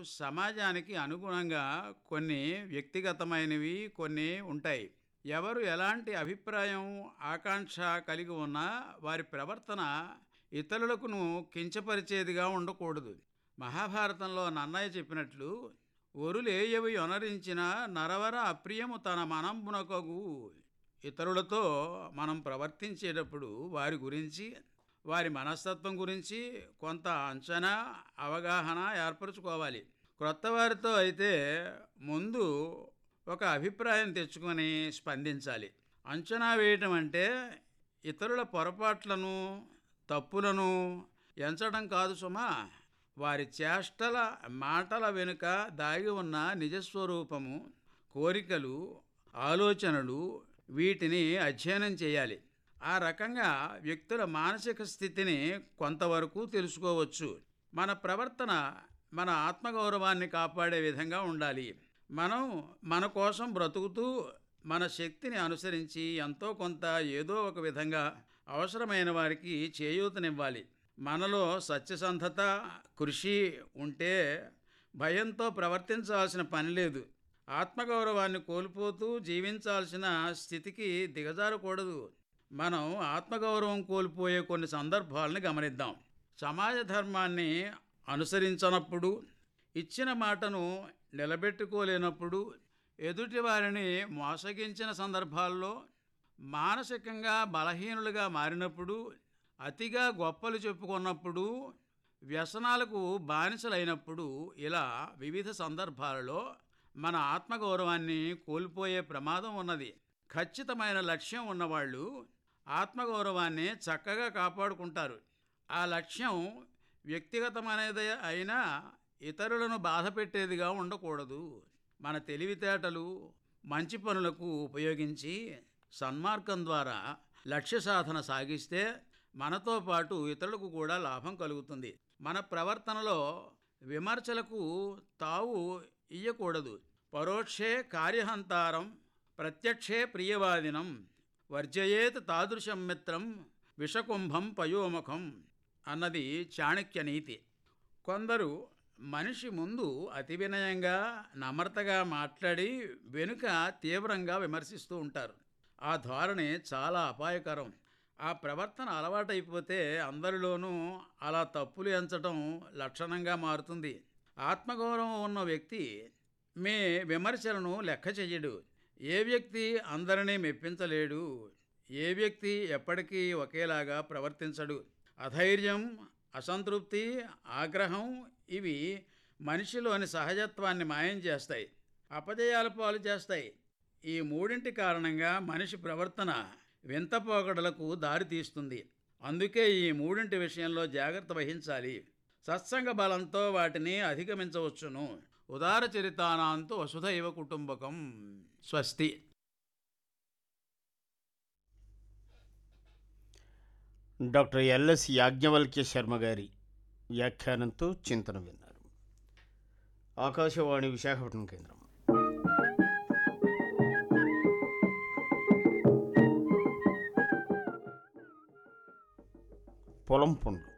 సమాజానికి అనుగుణంగా కొన్ని వ్యక్తిగతమైనవి కొన్ని ఉంటాయి ఎవరు ఎలాంటి అభిప్రాయం ఆకాంక్ష కలిగి ఉన్నా వారి ప్రవర్తన ఇతరులకును కించపరిచేదిగా ఉండకూడదు మహాభారతంలో నన్నయ్య చెప్పినట్లు ఒరులేయవి యొనరించిన నరవర అప్రియము తన మనంబునకగు ఇతరులతో మనం ప్రవర్తించేటప్పుడు వారి గురించి వారి మనస్తత్వం గురించి కొంత అంచనా అవగాహన ఏర్పరచుకోవాలి క్రొత్త వారితో అయితే ముందు ఒక అభిప్రాయం తెచ్చుకొని స్పందించాలి అంచనా వేయటం అంటే ఇతరుల పొరపాట్లను తప్పులను ఎంచడం కాదు సుమా వారి చేష్టల మాటల వెనుక దాగి ఉన్న నిజస్వరూపము కోరికలు ఆలోచనలు వీటిని అధ్యయనం చేయాలి ఆ రకంగా వ్యక్తుల మానసిక స్థితిని కొంతవరకు తెలుసుకోవచ్చు మన ప్రవర్తన మన ఆత్మగౌరవాన్ని కాపాడే విధంగా ఉండాలి మనం మన కోసం బ్రతుకుతూ మన శక్తిని అనుసరించి ఎంతో కొంత ఏదో ఒక విధంగా అవసరమైన వారికి చేయూతనివ్వాలి మనలో సత్యసంధత కృషి ఉంటే భయంతో ప్రవర్తించాల్సిన పని లేదు ఆత్మగౌరవాన్ని కోల్పోతూ జీవించాల్సిన స్థితికి దిగజారకూడదు మనం ఆత్మగౌరవం కోల్పోయే కొన్ని సందర్భాలను గమనిద్దాం సమాజ ధర్మాన్ని అనుసరించనప్పుడు ఇచ్చిన మాటను నిలబెట్టుకోలేనప్పుడు ఎదుటి వారిని మోసగించిన సందర్భాల్లో మానసికంగా బలహీనులుగా మారినప్పుడు అతిగా గొప్పలు చెప్పుకున్నప్పుడు వ్యసనాలకు బానిసలైనప్పుడు ఇలా వివిధ సందర్భాలలో మన ఆత్మగౌరవాన్ని కోల్పోయే ప్రమాదం ఉన్నది ఖచ్చితమైన లక్ష్యం ఉన్నవాళ్ళు ఆత్మగౌరవాన్ని చక్కగా కాపాడుకుంటారు ఆ లక్ష్యం వ్యక్తిగతమైనది అయినా ఇతరులను బాధ పెట్టేదిగా ఉండకూడదు మన తెలివితేటలు మంచి పనులకు ఉపయోగించి సన్మార్గం ద్వారా లక్ష్య సాధన సాగిస్తే మనతో పాటు ఇతరులకు కూడా లాభం కలుగుతుంది మన ప్రవర్తనలో విమర్శలకు తావు ఇయ్యకూడదు పరోక్షే కార్యహంతారం ప్రత్యక్షే ప్రియవాదినం వర్జయేత్ తాదృశం మిత్రం విషకుంభం పయోముఖం అన్నది చాణక్య నీతి కొందరు మనిషి ముందు అతి వినయంగా నమ్రతగా మాట్లాడి వెనుక తీవ్రంగా విమర్శిస్తూ ఉంటారు ఆ ధోరణి చాలా అపాయకరం ఆ ప్రవర్తన అలవాటైపోతే అందరిలోనూ అలా తప్పులు ఎంచడం లక్షణంగా మారుతుంది ఆత్మగౌరవం ఉన్న వ్యక్తి మీ విమర్శలను లెక్క చెయ్యడు ఏ వ్యక్తి అందరినీ మెప్పించలేడు ఏ వ్యక్తి ఎప్పటికీ ఒకేలాగా ప్రవర్తించడు అధైర్యం అసంతృప్తి ఆగ్రహం ఇవి మనిషిలోని సహజత్వాన్ని మాయం చేస్తాయి అపజయాల పాలు చేస్తాయి ఈ మూడింటి కారణంగా మనిషి ప్రవర్తన వింత పోకడలకు దారితీస్తుంది అందుకే ఈ మూడింటి విషయంలో జాగ్రత్త వహించాలి సత్సంగ బలంతో వాటిని అధిగమించవచ్చును ఉదార చరితానాంతు వసుధైవ కుటుంబకం స్వస్తి డాక్టర్ ఎల్ఎస్ యాజ్ఞవల్క్య శర్మ గారి వ్యాఖ్యానంతో చింతన విన్నారు ఆకాశవాణి విశాఖపట్నం కేంద్రం పొలం పండ్లు